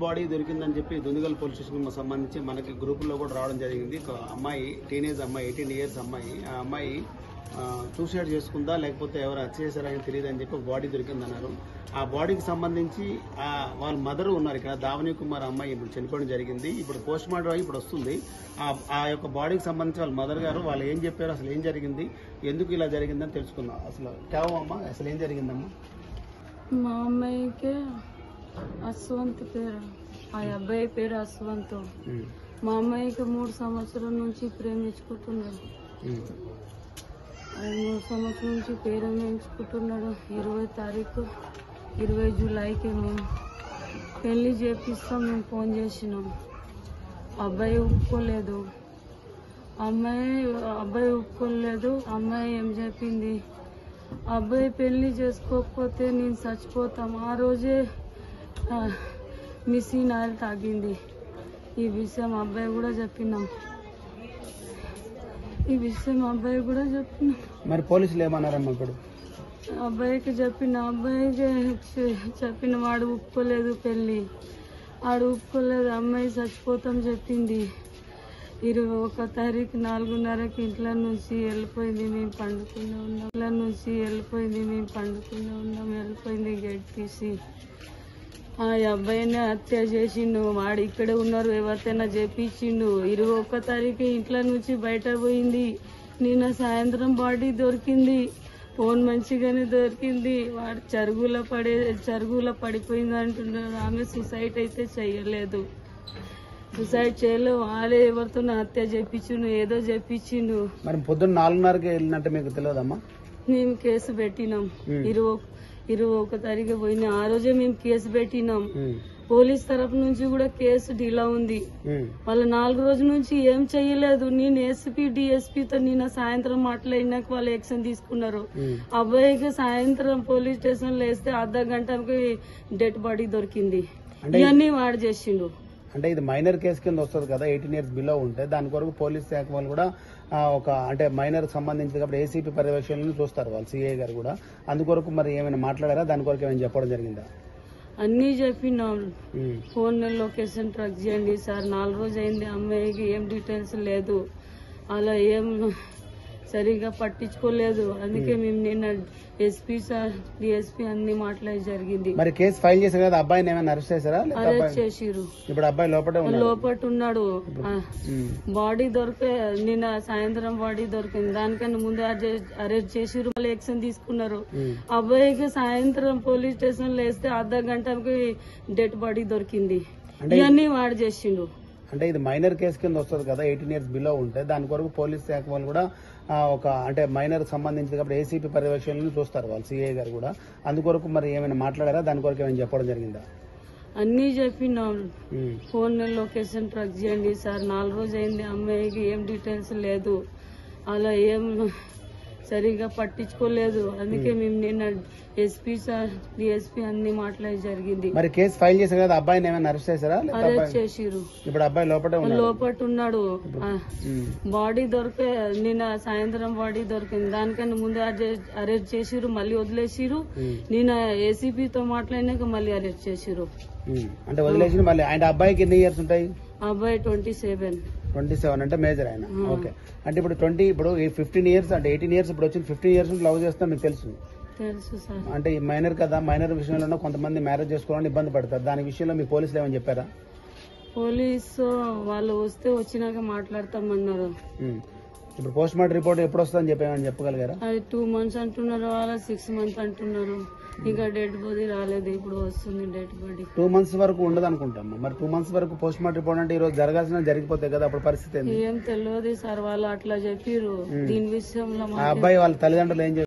Body దొరికిందని చెప్పి Dundigal police station సంబంధించి మనకి గ్రూపుల్లో కూడా రావడం జరిగింది ఒక అమ్మాయి టీనేజ్ అమ్మాయి ఎయిటీన్ ఇయర్స్ అమ్మాయి ఆ అమ్మాయి సూసైడ్ చేసుకుందా లేకపోతే ఎవరు హత్య చేశారని తెలియదు అని చెప్పి బాడీ దొరికిందన్నారు ఆ బాడీకి సంబంధించి ఆ వాళ్ళ మదర్ ఉన్నారు ఇక్కడ దావని కుమార్ అమ్మాయి ఇప్పుడు చనిపోవడం జరిగింది ఇప్పుడు పోస్ట్ మార్టం అయ్యి ఇప్పుడు వస్తుంది ఆ ఆ యొక్క బాడీకి సంబంధించి వాళ్ళ మదర్ గారు వాళ్ళు ఏం చెప్పారు అసలు ఏం జరిగింది ఎందుకు ఇలా జరిగిందని తెలుసుకుందాం అసలు కేవమ్మా అసలు ఏం జరిగిందమ్మా మా అమ్మాయికి అశ్వంత్ పేరు ఆ అబ్బాయి పేరు అశ్వంత్ ఉమ్, మా అమ్మాయికి మూడు సంవత్సరాల నుంచి ప్రేమించుకుంటున్నాడు ఉమ్, ఆయన మూడు సంవత్సరాల నుంచి ప్రేమించుకుంటున్నాడు ఇరవై తారీఖు ఇరవై జూలైకి మేము పెళ్లి చేపిస్తాం మేము ఫోన్ చేసినాం అబ్బాయి ఒప్పుకోలేదు అమ్మాయి అబ్బాయి ఒప్పుకోలేదు అమ్మాయి ఏం చెప్పింది అబ్బాయి పెళ్లి చేసుకోకపోతే నేను చచ్చిపోతాం ఆ రోజే ఆ, మిస్సింగ్ ఆయిల్ తాగింది ఈ విషయం అబ్బాయి కూడా చెప్పినాం ఈ విషయం అబ్బాయి కూడా చెప్పినాం మరి పోలీసులు ఏమన్నారమ్మా ఇప్పుడు అబ్బాయికి చెప్పిన అబ్బాయికి చె- చెప్పిన వాడు ఒప్పుకోలేదు పెళ్ళి వాడు ఒప్పుకోలేదు అమ్మాయి చచ్చిపోతాం చెప్పింది ఇరవై ఒక తారీఖు నాలుగున్నరకి ఇంట్లో నుంచి వెళ్ళిపోయింది మేము పండుకునే ఉన్నాం ఇంట్లో నుంచి వెళ్ళిపోయింది మేము పండుకునే ఉన్నాం వెళ్ళిపోయింది గేట్ తీసి ఆ అబ్బాయిని హత్య చేసిండు వాడు ఇక్కడే ఉన్నారు ఎవరితోనైనా చేపించిండు ఇరవై ఒక్క తారీఖు ఇంట్లో నుంచి బయట పోయింది నిన్న సాయంత్రం బాడీ దొరికింది ఫోన్ మంచిగానే దొరికింది వాడు చరుగుల పడే చరుగుల పడిపోయింది అంటున్నారు ఆమె సుసైడ్ అయితే చెయ్యలేదు సుసైడ్ చేయలేదు వాళ్ళే ఎవరితో హత్య చేపించిండు ఏదో చేపించిండు మరి పొద్దున్న నాలుగున్నరకి వెళ్ళినట్టు మీకు తెలియదమ్మా మేము కేసు పెట్టినాం ఉమ్. ఇరవై ఇరవై ఒక తారీఖు పోయినా ఆ రోజే మేము కేసు పెట్టినాం ఉమ్, పోలీస్ తరఫు నుంచి కూడా కేసు డీలా ఉంది ఉమ్, వాళ్ళు నాలుగు రోజుల నుంచి ఏం చెయ్యలేదు నేను ఎస్పీ డిఎస్పీతో నిన్న సాయంత్రం మాట్లాడినాక వాళ్ళు యాక్షన్ తీసుకున్నారు ఉమ్. అబ్బాయికి సాయంత్రం పోలీస్ స్టేషన్ లో వేస్తే అర్ధ గంటకి డెడ్ బాడీ దొరికింది అంటే ఇవన్నీ వాడు చేసిండు అంటే ఇది మైనర్ కేసు కింద వస్తుంది కదా ఎయిటీన్ ఇయర్స్ బిలో ఉంటే దాని కొరకు పోలీస్ శాఖ వాళ్ళు కూడా ఆ, ఒక అంటే మైనర్ సంబంధించి కాబట్టి ఏసీపీ పర్యవేక్షణను చూస్తారు వాళ్ళు సిఐ గారు కూడా అందుకొరకు మరి ఏమైనా మాట్లాడారా దాని కొరకు ఏమైనా చెప్పడం జరిగిందా అన్నీ చెప్పినాం ఉమ్, ఫోన్ లొకేషన్ ట్రాక్ చేయండి సార్ నాలుగు రోజు అయింది అమ్మాయికి ఏం డీటెయిల్స్ లేదు అలా ఏం సరిగా పట్టించుకోలేదు అందుకే మేము నిన్న ఎస్పీ సార్ డిఎస్పీ అన్ని మాట్లాడి జరిగింది మరి కేసు ఫైల్ చేశారు కదా అబ్బాయిని ఏమైనా అరెస్ట్ చేశారా లేదా అరెస్ట్ అబ్బాయి చేసిరు ఇప్పుడు అబ్బాయి లోపలే ఉన్నాడు లోపట ఉన్నాడు ఆ, ఉమ్, బాడీ దొరికే నిన్న సాయంత్రం బాడీ దొరికింది దానికన్నా ముందు అరెస్ట్ చేసిరు మళ్ళీ యాక్షన్ తీసుకున్నారు ఉమ్, అబ్బాయికి సాయంత్రం పోలీస్ స్టేషన్ లో వేస్తే అర్ధ గంటకి డెడ్ బాడీ దొరికింది అంటే ఇవన్నీ వాడు చేసిండు అంటే ఇది మైనర్ కేసు కింద వస్తుంది కదా ఎయిటీన్ ఇయర్స్ బిలో ఉంటే దాని కొరకు పోలీస్ శాఖ వాళ్ళు కూడా ఆ, ఒక అంటే మైనర్ సంబంధించి కాబట్టి ఏసీపీ పర్యవేక్షణను చూస్తారు వాళ్ళు సిఐ గారు కూడా అందుకొరకు మరి ఏమైనా మాట్లాడారా దాని కొరకు ఏమైనా చెప్పడం జరిగిందా అన్నీ చెప్పినాం ఉమ్, ఫోన్ లొకేషన్ ట్రాక్ చేయండి సార్ నాలుగు రోజు అయింది అమ్మాయికి ఏం డీటెయిల్స్ లేదు అలా ఏం సరిగా పట్టించుకోలేదు అందుకే మేము నిన్న ఎస్పీ సార్ డిఎస్పీ అన్ని మాట్లాడి జరిగింది మరి కేసు ఫైల్ చేశారు కదా అబ్బాయిని ఏమైనా అరెస్ట్ చేశారా లేదా అరెస్ట్ అబ్బాయి చేసిరు ఇప్పుడు అబ్బాయి లోపలే ఉన్నాడు లోపట ఉన్నాడు ఆ, ఉమ్, బాడీ దొరికే నిన్న సాయంత్రం బాడీ దొరికింది దానికన్నా ముందు అరెస్ట్ చేసిరు మళ్ళీ వదిలేసిరు ఉమ్, నిన్న ఏసీపీతో మాట్లాడినాక మళ్ళీ అరెస్ట్ చేసిరు ఉమ్. అంటే వదిలేసి మళ్ళీ ఆయన అబ్బాయికి ఎన్ని ఇయర్స్ ఉంటాయి అబ్బాయి ట్వంటీ సెవెన్ ట్వంటీ సెవెన్ అంటే మేజర్ ఆయన ఓకే అంటే ఇప్పుడు ట్వంటీ ఇప్పుడు ఫిఫ్టీన్ ఇయర్స్ అంటే ఎయిటీన్ ఇయర్స్ ఇప్పుడు వచ్చిన ఫిఫ్టీన్ ఇయర్స్ లవ్ చేస్తా మీకు తెలుసు తెలుసు సార్ అంటే ఈ మైనర్ కదా మైనర్ విషయంలో కొంతమంది మ్యారేజ్ చేసుకోవాలని ఇబ్బంది పడతారు దాని విషయంలో మీ పోలీసులు ఏమని చెప్పారా పోలీసు వాళ్ళు వస్తే వచ్చినాక మాట్లాడతామన్నారు ఉమ్. ఇప్పుడు పోస్ట్ మార్టం రిపోర్ట్ ఎప్పుడు వస్తుందని చెప్పి ఏమని చెప్పగలిగారా అది టూ మంత్స్ అంటున్నారు వాళ్ళ సిక్స్ మంత్ అంటున్నారు ఇంకా డెడ్ బాడీ రాలేదు ఇప్పుడు వస్తుంది డెడ్ బాడీ టూ మంత్స్ వరకు ఉండదు అనుకుంటాం మరి టూ మంత్స్ వరకు పోస్ట్ మార్టం రిపోర్ట్ అంటే ఈ రోజు జరగాల్సిన జరిగిపోతాయి కదా అప్పుడు పరిస్థితి ఏంది ఏం తెలియదు సార్ వాళ్ళు అట్లా చెప్పిర్రు దీని విషయంలో ఆ మాకు అబ్బాయి వాళ్ళ తల్లిదండ్రులు ఏం